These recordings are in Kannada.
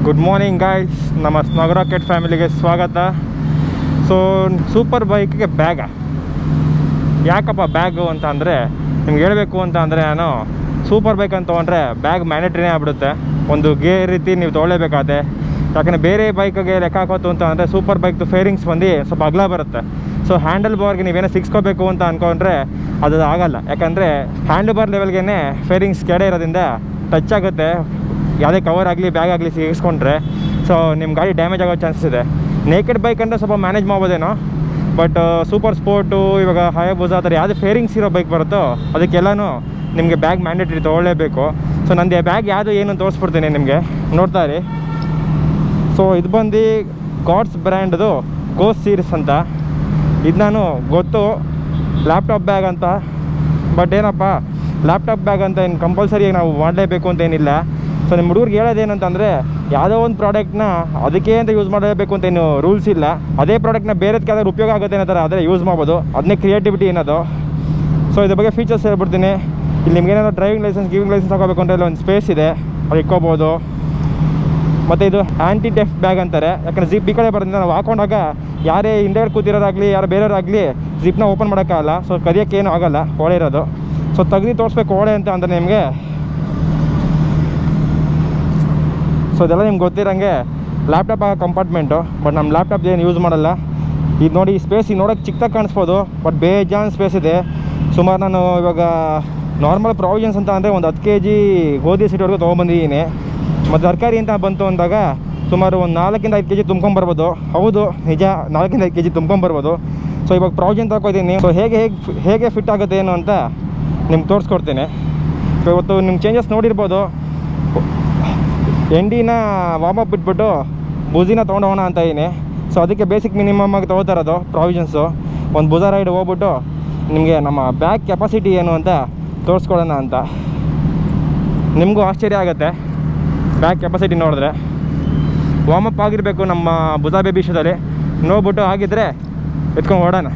ಗುಡ್ ಮಾರ್ನಿಂಗ್ ಗಾಯ್ಸ್ ನಮ್ಮ ಸ್ನಗ್ ರಾಕೆಟ್ ಫ್ಯಾಮಿಲಿಗೆ ಸ್ವಾಗತ ಸೊ ಸೂಪರ್ ಬೈಕ್ಗೆ ಬ್ಯಾಗ ಯಾಕಪ್ಪ ಬ್ಯಾಗು ಅಂತ ಅಂದರೆ ನಿಮ್ಗೆ ಹೇಳಬೇಕು ಅಂತ ಅಂದರೆ ನಾನು ಸೂಪರ್ ಬೈಕ್ ಅಂತ ತೊಗೊಂಡ್ರೆ ಬ್ಯಾಗ್ ಮ್ಯಾಂಡೇಟ್ರಿನೇ ಆಗ್ಬಿಡುತ್ತೆ ಒಂದು ಗೇರ್ ರೀತಿ ನೀವು ತೊಗೊಳ್ಳೇಬೇಕಾಗುತ್ತೆ ಯಾಕಂದರೆ ಬೇರೆ ಬೈಕಿಗೆ ಲೆಕ್ಕ ಹಾಕೋತು ಅಂತ ಅಂದರೆ ಸೂಪರ್ ಬೈಕ್ದು ಫೇರಿಂಗ್ಸ್ ಬಂದು ಸ್ವಲ್ಪ ಅಗಲ ಬರುತ್ತೆ ಸೊ ಹ್ಯಾಂಡಲ್ ಬಾರ್ಗೆ ನೀವೇನೋ ಸಿಕ್ಸ್ಕೋಬೇಕು ಅಂತ ಅಂದ್ಕೊಂಡ್ರೆ ಅದು ಆಗಲ್ಲ ಯಾಕಂದರೆ ಹ್ಯಾಂಡಲ್ ಬಾರ್ ಲೆವೆಲ್ಗೆ ಫೇರಿಂಗ್ಸ್ ಕೆಡೆ ಇರೋದ್ರಿಂದ ಟಚ್ ಆಗುತ್ತೆ ಯಾವುದೇ ಕವರ್ ಆಗಲಿ ಬ್ಯಾಗ್ ಆಗಲಿ ಸಿಗಿಸ್ಕೊಂಡ್ರೆ ಸೊ ನಿಮ್ಮ ಗಾಡಿ ಡ್ಯಾಮೇಜ್ ಆಗೋ ಚಾನ್ಸಸ್ ಇದೆ ನೇಕೆಡ್ ಬೈಕ್ ಅಂದರೆ ಸ್ವಲ್ಪ ಮ್ಯಾನೇಜ್ ಮಾಡ್ಬೋದೇನೋ ಬಟ್ ಸೂಪರ್ ಸ್ಪೋರ್ಟು ಇವಾಗ ಹಯಾಬುಸ ಆ ಥರ ಯಾವುದೇ ಫೇರಿಂಗ್ಸ್ ಇರೋ ಬೈಕ್ ಬರುತ್ತೋ ಅದಕ್ಕೆಲ್ಲನೂ ನಿಮಗೆ ಬ್ಯಾಗ್ ಮ್ಯಾಂಡೇಟ್ರಿ ತೊಗೊಳ್ಳೇಬೇಕು ಸೊ ನಂದು ಬ್ಯಾಗ್ ಯಾವುದು ಏನು ಅಂತ ತೋರಿಸ್ಬಿಡ್ತೀನಿ ನಿಮಗೆ ನೋಡ್ತಾ ಇರಿ ಸೊ ಇದು ಬಂದು ಗಾಡ್ಸ್ ಬ್ರ್ಯಾಂಡ್ದು ಗೋಸ್ ಸೀರೀಸ್ ಅಂತ ಇದು ನಾನು ಗೊತ್ತು ಲ್ಯಾಪ್ಟಾಪ್ ಬ್ಯಾಗ್ ಅಂತ ಬಟ್ ಏನಪ್ಪ ಲ್ಯಾಪ್ಟಾಪ್ ಬ್ಯಾಗ್ ಅಂತ ಏನು ಕಂಪಲ್ಸರಿ ನಾವು ಮಾಡಲೇಬೇಕು ಅಂತ ಏನಿಲ್ಲ ಸೊ ನಿಮ್ಮ ಹುಡುಗರಿಗೆ ಹೇಳೋದೇನಂತಂದರೆ ಯಾವುದೋ ಒಂದು ಪ್ರಾಡಕ್ಟ್ನ ಅದಕ್ಕೆ ಅಂತ ಯೂಸ್ ಮಾಡಲೇಬೇಕು ಅಂತ ಏನು ರೂಲ್ಸ್ ಇಲ್ಲ ಅದೇ ಪ್ರಾಡಕ್ಟ್ನ ಬೇರೆದಕ್ಕೆ ಯಾವ್ದಾದ್ರು ಉಪಯೋಗ ಆಗುತ್ತೆ ಅನ್ನೋ ಥರ ಆದರೆ ಯೂಸ್ ಮಾಡ್ಬೋದು ಅದನ್ನೇ ಕ್ರಿಯೇಟಿವಿಟಿ ಏನದು ಸೊ ಇದ್ರ ಬಗ್ಗೆ ಫೀಚರ್ಸ್ ಹೇಳ್ಬಿಡ್ತೀನಿ ಇಲ್ಲಿ ನಿಮ್ಗೆ ಏನಾದ್ರು ಡ್ರೈವಿಂಗ್ ಲೈಸೆನ್ಸ್ ಗಿವಿಂಗ್ ಲೈಸೆನ್ಸ್ ಹಾಕೋಬೇಕು ಅಂದರೆ ಇಲ್ಲಿ ಒಂದು ಸ್ಪೇಸ್ ಇದೆ ಅದು ಇಕ್ಕೋಬೋದು ಮತ್ತು ಇದು ಆ್ಯಂಟಿ ಡೆಫ್ ಬ್ಯಾಗ್ ಅಂತಾರೆ ಯಾಕಂದರೆ ಜಿಪ್ ಈ ಕಡೆ ಬರೋದ್ರಿಂದ ನಾವು ಹಾಕೊಂಡಾಗ ಯಾರೇ ಹಿಂದೆ ಕೂತಿರೋರಾಗಲಿ ಯಾರು ಬೇರೆಯವರಾಗಲಿ ಜಿಪ್ನ ಓಪನ್ ಮಾಡೋಕ್ಕಾಗಲ್ಲ ಸೊ ಕದಿಯೋಕ್ಕೇನು ಆಗಲ್ಲ ಓಳೆ ಇರೋದು ಸೊ ತೆಗ್ದು ತೋರಿಸ್ಬೇಕು ಓಳೆ ಅಂತ ಅಂದರೆ ನಿಮಗೆ ಸೊ ಇದೆಲ್ಲ ನಿಮ್ಗೆ ಗೊತ್ತಿರೋಂಗೆ ಲ್ಯಾಪ್ಟಾಪ್ ಆಗೋ ಕಂಪಾರ್ಟ್ಮೆಂಟು ಬಟ್ ನಮ್ಮ ಲ್ಯಾಪ್ಟಾಪ್ ಏನು ಯೂಸ್ ಮಾಡಲ್ಲ ಇದು ನೋಡಿ ಈ ಸ್ಪೇಸ್ ಈಗ ನೋಡೋಕೆ ಚಿಕ್ಕದಾಗಿ ಕಾಣಿಸ್ಬೋದು ಬಟ್ ಬೇಜಾನ್ ಸ್ಪೇಸ್ ಇದೆ ಸುಮಾರು ನಾನು ಇವಾಗ ನಾರ್ಮಲ್ ಪ್ರಾವಿಷನ್ಸ್ ಅಂತ ಅಂದರೆ ಒಂದು ಹತ್ತು ಕೆ ಜಿ ಗೋಧಿ ಸಿಟಿವರೆಗೂ ತೊಗೊಂಬಂದಿದ್ದೀನಿ ಮತ್ತು ತರಕಾರಿ ಅಂತ ಬಂತು ಅಂದಾಗ ಸುಮಾರು ಒಂದು ನಾಲ್ಕಿಂದ ಐದು ಕೆ ಜಿ ತುಂಬ್ಕೊಂಬರ್ಬೋದು ಹೌದು ನಿಜ ನಾಲ್ಕಿಂದ ಐದು ಕೆ ಜಿ ತುಂಬ್ಕೊಂಬರ್ಬೋದು ಸೊ ಇವಾಗ ಪ್ರಾವಿಷನ್ ತಗೋತೀನಿ ಸೊ ಹೇಗೆ ಹೇಗೆ ಹೇಗೆ ಫಿಟ್ ಆಗುತ್ತೆ ಏನು ಅಂತ ನಿಮ್ಗೆ ತೋರಿಸ್ಕೊಡ್ತೀನಿ ಸೊ ಇವತ್ತು ನಿಮ್ಮ ಚೇಂಜಸ್ ನೋಡಿರ್ಬೋದು ಎಂಡಿನ ವಾರ್ಮಪ್ ಬಿಟ್ಬಿಟ್ಟು ಬುಜಿನ ತೊಗೊಂಡೋಗೋಣ ಅಂತ ಇದೀನಿ ಸೊ ಅದಕ್ಕೆ ಬೇಸಿಕ್ ಮಿನಿಮಮ್ ಆಗಿ ತೊಗೋತಾ ಇರೋದು ಪ್ರಾವಿಷನ್ಸು ಒಂದು ಭುಜ ರೈಡ್ ಹೋಗ್ಬಿಟ್ಟು ನಿಮಗೆ ನಮ್ಮ ಬ್ಯಾಗ್ ಕೆಪಾಸಿಟಿ ಏನು ಅಂತ ತೋರಿಸ್ಕೊಡೋಣ ಅಂತ ನಿಮಗೂ ಆಶ್ಚರ್ಯ ಆಗುತ್ತೆ ಬ್ಯಾಗ್ ಕೆಪಾಸಿಟಿ ನೋಡಿದ್ರೆ ವಾರ್ಮಪ್ ಆಗಿರಬೇಕು ನಮ್ಮ ಭುಜ ಬೇಬಿ ಶೋದಲ್ಲಿ ನೋಡ್ಬಿಟ್ಟು ಆಗಿದ್ದರೆ ಎತ್ಕೊಂಡು ಓಡೋಣ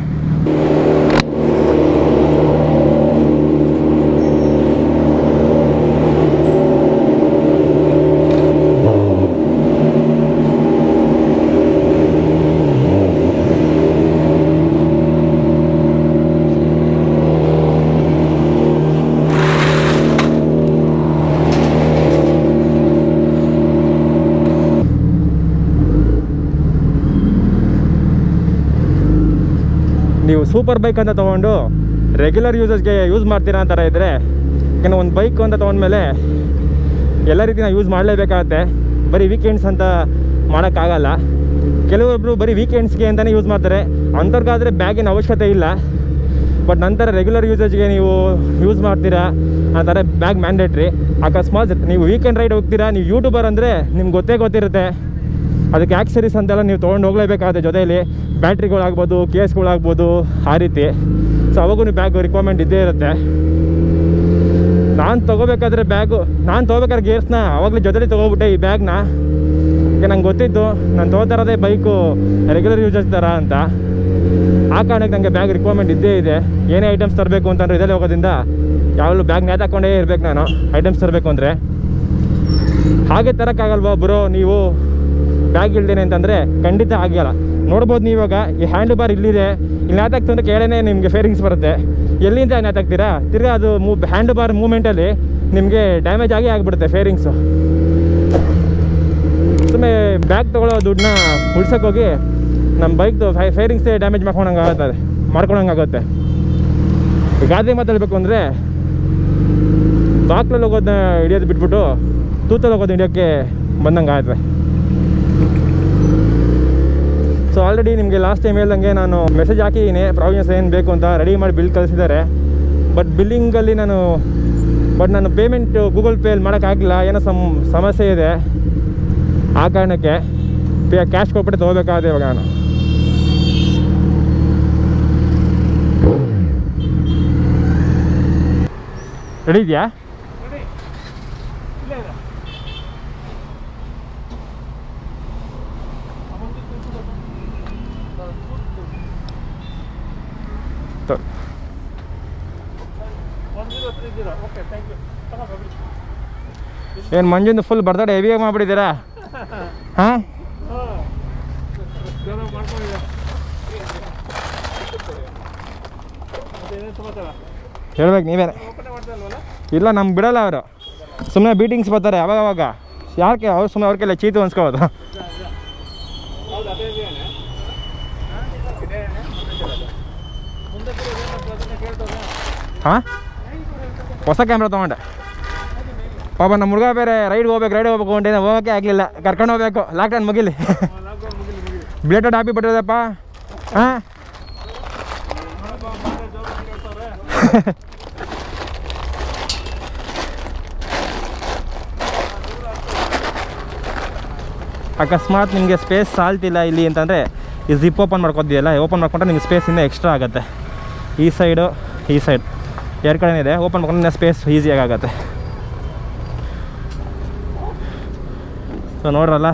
ನೀವು ಸೂಪರ್ ಬೈಕ್ ಅಂತ ತೊಗೊಂಡು ರೆಗ್ಯುಲರ್ ಯೂಸಸ್ಗೆ ಯೂಸ್ ಮಾಡ್ತೀರಾ ಅಂತಾರೆ ಇದ್ದರೆ ಯಾಕಂದರೆ ಒಂದು ಬೈಕ್ ಅಂತ ತೊಗೊಂಡ್ಮೇಲೆ ಎಲ್ಲ ರೀತಿ ನಾವು ಯೂಸ್ ಮಾಡಲೇಬೇಕಾಗತ್ತೆ ಬರೀ ವೀಕೆಂಡ್ಸ್ ಅಂತ ಮಾಡೋಕ್ಕಾಗಲ್ಲ ಕೆಲವೊಬ್ಬರು ಬರೀ ವೀಕೆಂಡ್ಸ್ಗೆ ಅಂತಲೇ ಯೂಸ್ ಮಾಡ್ತಾರೆ ಅಂಥವ್ರಿಗಾದರೆ ಬ್ಯಾಗಿನ ಅವಶ್ಯಕತೆ ಇಲ್ಲ ಬಟ್ ನಂತರ ರೆಗ್ಯುಲರ್ ಯೂಸೇಜ್ಗೆ ನೀವು ಯೂಸ್ ಮಾಡ್ತೀರಾ ಆ ಥರ ಬ್ಯಾಗ್ ಮ್ಯಾಂಡೇಟ್ರಿ ಅಕಸ್ಮಾತ್ ನೀವು ವೀಕೆಂಡ್ ರೈಡ್ ಹೋಗ್ತೀರಾ ನೀವು ಯೂಟ್ಯೂಬರ್ ಅಂದರೆ ನಿಮ್ಗೆ ಗೊತ್ತೇ ಗೊತ್ತಿರುತ್ತೆ ಅದಕ್ಕೆ ಆಕ್ಸರೀಸ್ ಅಂತೆಲ್ಲ ನೀವು ತೊಗೊಂಡು ಹೋಗಲೇಬೇಕಾಗುತ್ತೆ ಜೊತೆಯಲ್ಲಿ ಬ್ಯಾಟ್ರಿಗಳಾಗ್ಬೋದು ಕೇಸ್ಗಳಾಗ್ಬೋದು ಆ ರೀತಿ ಸೊ ಅವಾಗೂ ನೀವು ಬ್ಯಾಗ್ ರಿಕ್ವೈರ್ಮೆಂಟ್ ಇದ್ದೇ ಇರುತ್ತೆ ನಾನು ತೊಗೋಬೇಕಾದ್ರೆ ಬ್ಯಾಗು ನಾನು ತೊಗೋಬೇಕಾದ್ರೆ ಗೇರ್ಸ್ನ ಅವಾಗಲೇ ಜೊತೆಲಿ ತೊಗೊಬಿಟ್ಟೆ ಈ ಬ್ಯಾಗ್ನ ಯಾಕೆ ನಂಗೆ ಗೊತ್ತಿತ್ತು ನಾನು ತೊಗೋತಾ ಇರೋದೇ ಬೈಕು ರೆಗ್ಯುಲರ್ ಯೂಸಸ್ ಥರ ಅಂತ ಆ ಕಾರಣಕ್ಕೆ ನನಗೆ ಬ್ಯಾಗ್ ರಿಕ್ವೈರ್ಮೆಂಟ್ ಇದ್ದೇ ಇದೆ ಏನೇ ಐಟಮ್ಸ್ ತರಬೇಕು ಅಂತಂದ್ರೆ ಇದರಲ್ಲಿ ಹೋಗೋದ್ರಿಂದ ಯಾವಾಗಲೂ ಬ್ಯಾಗ್ ನೇತಾಕೊಂಡೇ ಇರಬೇಕು ನಾನು ಐಟಮ್ಸ್ ತರಬೇಕು ಅಂದರೆ ಹಾಗೆ ತರೋಕ್ಕಾಗಲ್ವಾ ಬ್ರೋ ನೀವು ಬ್ಯಾಗ್ ಇಲ್ದೇನೆ ಅಂತಂದರೆ ಖಂಡಿತ ಆಗಲ್ಲ ನೋಡ್ಬೋದು ನೀವು ಇವಾಗ ಈ ಹ್ಯಾಂಡ್ ಬಾರ್ ಇಲ್ಲಿದೆ ಇಲ್ಲಿ ನೇತಾಕ್ತು ಅಂತ ಕೇಳೇ ನಿಮಗೆ ಫೇರಿಂಗ್ಸ್ ಬರುತ್ತೆ ಎಲ್ಲಿಂದ ನೇತಾಕ್ತೀರಾ ತಿರ್ಗಾ ಅದು ಮೂ ಹ್ಯಾಂಡ್ ಬಾರ್ ಮೂಮೆಂಟಲ್ಲಿ ನಿಮಗೆ ಡ್ಯಾಮೇಜ್ ಆಗಿ ಆಗಿಬಿಡುತ್ತೆ ಫೇರಿಂಗ್ಸು ಸುಮ್ಮನೆ ಬ್ಯಾಗ್ ತೊಗೊಳ್ಳೋ ದುಡ್ಡನ್ನ ಉಳ್ಸೋಕ್ಕೋಗಿ ನಮ್ಮ ಬೈಕ್ದು ಫೈ ಫೈರಿಂಗ್ಸೇ ಡ್ಯಾಮೇಜ್ ಮಾಡ್ಕೊಂಡಂಗೆ ಆಗುತ್ತೆ ಮಾಡ್ಕೊಳಂಗೆ ಆಗುತ್ತೆ ಗಾದೆ ಮಾತಾಡಬೇಕು ಅಂದರೆ ಬಾಕ್ಲಲ್ಲಿ ಹೋಗೋದನ್ನ ಹಿಡಿಯೋದು ಬಿಟ್ಬಿಟ್ಟು ತೂತಲ್ಲಿ ಹೋಗೋದು ಹಿಡಿಯೋಕ್ಕೆ ಬಂದಂಗೆ ಆಯ್ತದೆ ಸೊ ಆಲ್ರೆಡಿ ನಿಮಗೆ ಲಾಸ್ಟ್ ಟೈಮ್ ಹೇಳ್ದಂಗೆ ನಾನು ಮೆಸೇಜ್ ಹಾಕಿದ್ದೀನಿ ಪ್ರಾವಿಷನ್ಸ್ ಏನು ಬೇಕು ಅಂತ ರೆಡಿ ಮಾಡಿ ಬಿಲ್ ಕಳಿಸಿದ್ದಾರೆ ಬಟ್ ಬಿಲ್ಲಿಂಗಲ್ಲಿ ನಾನು ಬಟ್ ನಾನು ಪೇಮೆಂಟ್ ಗೂಗಲ್ ಪೇಯಲ್ಲಿ ಮಾಡೋಕ್ಕಾಗಲಿಲ್ಲ ಏನೋ ಸಮ್ ಸಮಸ್ಯೆ ಇದೆ ಆ ಕಾರಣಕ್ಕೆ ಪೇ ಕ್ಯಾಶ್ ಕೊಟ್ಬಿಟ್ಟು ತೊಗೋಬೇಕಾಗುತ್ತೆ ಇವಾಗ ನಾನು ರೆಡಿ ಇದೆಯಾ ತ- ಏನು ಮಂಜುಂದು ಫುಲ್ ಬರ್ತಾಡೆ ಹೆವಿಯಾಗಿ ಮಾಡಿಬಿಟ್ಟಿದ್ದೀರಾ ಹಾಂ ಹೇಳ್ಬೇಕು ನೀವೇನೆ ಇಲ್ಲ ನಮ್ಗೆ ಬಿಡಲ್ಲ ಅವರು ಸುಮ್ಮನೆ ಬೀಟಿಂಗ್ಸ್ ಬರ್ತಾರೆ ಅವಾಗ ಅವಾಗ ಯಾಕೆ ಅವ್ರು ಸುಮ್ಮನೆ ಅವ್ರ ಕೈಲಿ ಚೀತು ಅನ್ಸ್ಕೋಬೋದು ಹಾಂ ಹೊಸ ಕ್ಯಾಮ್ರಾ ತೊಗೊಂಡೆ ಪಾಪ ನಮ್ಮ ಹುಡುಗ ಬೇರೆ ರೈಡ್ಗೆ ಹೋಗ್ಬೇಕು ರೈಡ್ ಹೋಗ್ಬೇಕು ಅಂಟೇನೆ ಹೋಗೋಕ್ಕೆ ಆಗಲಿಲ್ಲ ಕರ್ಕೊಂಡು ಹೋಗ್ಬೇಕು ಲಾಕ್ಡೌನ್ ಮುಗಿಲಿ ಬ್ಲೇಟೆಡ್ ಹಾಪಿ ಬಿಟ್ಟಿರೋದಪ್ಪ ಹಾಂ ಅಕಸ್ಮಾತ್ ನಿಮಗೆ ಸ್ಪೇಸ್ ಸಾಲ್ತಿಲ್ಲ ಇಲ್ಲಿ ಅಂತಂದರೆ ಈ ಜಿಪ್ ಓಪನ್ ಮಾಡ್ಕೊತೀಯಲ್ಲ ಓಪನ್ ಮಾಡ್ಕೊಂಡ್ರೆ ನಿಮ್ಗೆ ಸ್ಪೇಸ್ ಇನ್ನೂ ಎಕ್ಸ್ಟ್ರಾ ಆಗುತ್ತೆ ಈ ಸೈಡು ಈ ಸೈಡ್ ಎರಡು ಕಡೆ ಇದೆ ಓಪನ್ ಮಾಡ್ಕೊಂಡ್ರೆ ಸ್ಪೇಸ್ ಈಸಿಯಾಗಿ ಆಗುತ್ತೆ ಸೊ ನೋಡ್ರಲ್ಲ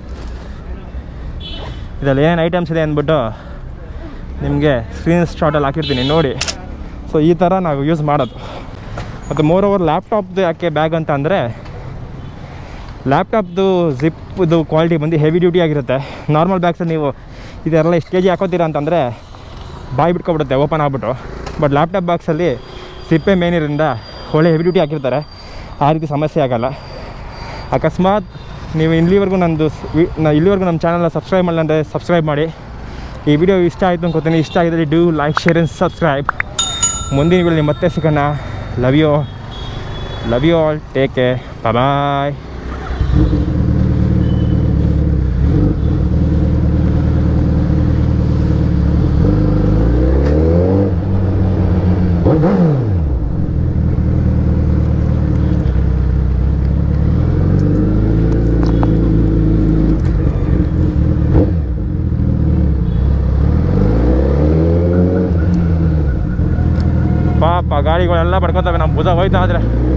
ಇದರಲ್ಲಿ ಏನೇನು ಐಟಮ್ಸ್ ಇದೆ ಅಂದ್ಬಿಟ್ಟು ನಿಮಗೆ ಸ್ಕ್ರೀನ್ ಶಾಟಲ್ಲಿ ಹಾಕಿರ್ತೀನಿ ನೋಡಿ ಸೊ ಈ ಥರ ನಾವು ಯೂಸ್ ಮಾಡೋದು ಮತ್ತು ಮೋರ್ ಓವರ್ ಲ್ಯಾಪ್ಟಾಪ್ದು ಯಾಕೆ ಬ್ಯಾಗ್ ಅಂತ ಅಂದರೆ ಲ್ಯಾಪ್ಟಾಪ್ದು ಜಿಪ್ದು ಕ್ವಾಲಿಟಿ ಬಂದು ಹೆವಿ ಡ್ಯೂಟಿ ಆಗಿರುತ್ತೆ ನಾರ್ಮಲ್ ಬ್ಯಾಗ್ಸಲ್ಲಿ ನೀವು ಇದೆಲ್ಲ ಎಷ್ಟು ಕೆ ಜಿ ಹಾಕೋತೀರಾ ಅಂತಂದರೆ ಬಾಯಿ ಬಿಟ್ಕೊಬಿಡುತ್ತೆ ಓಪನ್ ಆಗಿಬಿಟ್ಟು ಬಟ್ ಲ್ಯಾಪ್ಟಾಪ್ ಬಾಕ್ಸಲ್ಲಿ ಸಿಪ್ಪೆ ಮೇನ್ ಇರೋದ್ರಿಂದ ಒಳ್ಳೆ ಹೆವಿ ಡ್ಯೂಟಿ ಹಾಕಿರ್ತಾರೆ ಆ ರೀತಿ ಸಮಸ್ಯೆ ಆಗಲ್ಲ ಅಕಸ್ಮಾತ್ ನೀವು ಇಲ್ಲಿವರೆಗೂ ನಂದು ಸ್- ವಿ- ನಾ ಇಲ್ಲಿವರೆಗೂ ನಮ್ಮ ಚಾನಲ್ನ ಸಬ್ಸ್ಕ್ರೈಬ್ ಮಾಡಿಲ್ಲ ಅಂದರೆ ಸಬ್ಸ್ಕ್ರೈಬ್ ಮಾಡಿ ಈ ವಿಡಿಯೋ ಇಷ್ಟ ಆಯಿತು ಅನ್ಕೋತೀನಿ ಇಷ್ಟ ಆಗಿದ್ರೆ do like share and subscribe ಮುಂದಿನ ವಿಡಿಯೋಲಿ ಮತ್ತೆ ಸಿಗೋಣ love you love you all take care bye ಪಾಪ ಗಾಡಿಗಳೆಲ್ಲ ಪಡ್ಕೊತವೆ ನಮ್ಮ ಭುಜ ಹೋಯ್ತಾ ಆದರೆ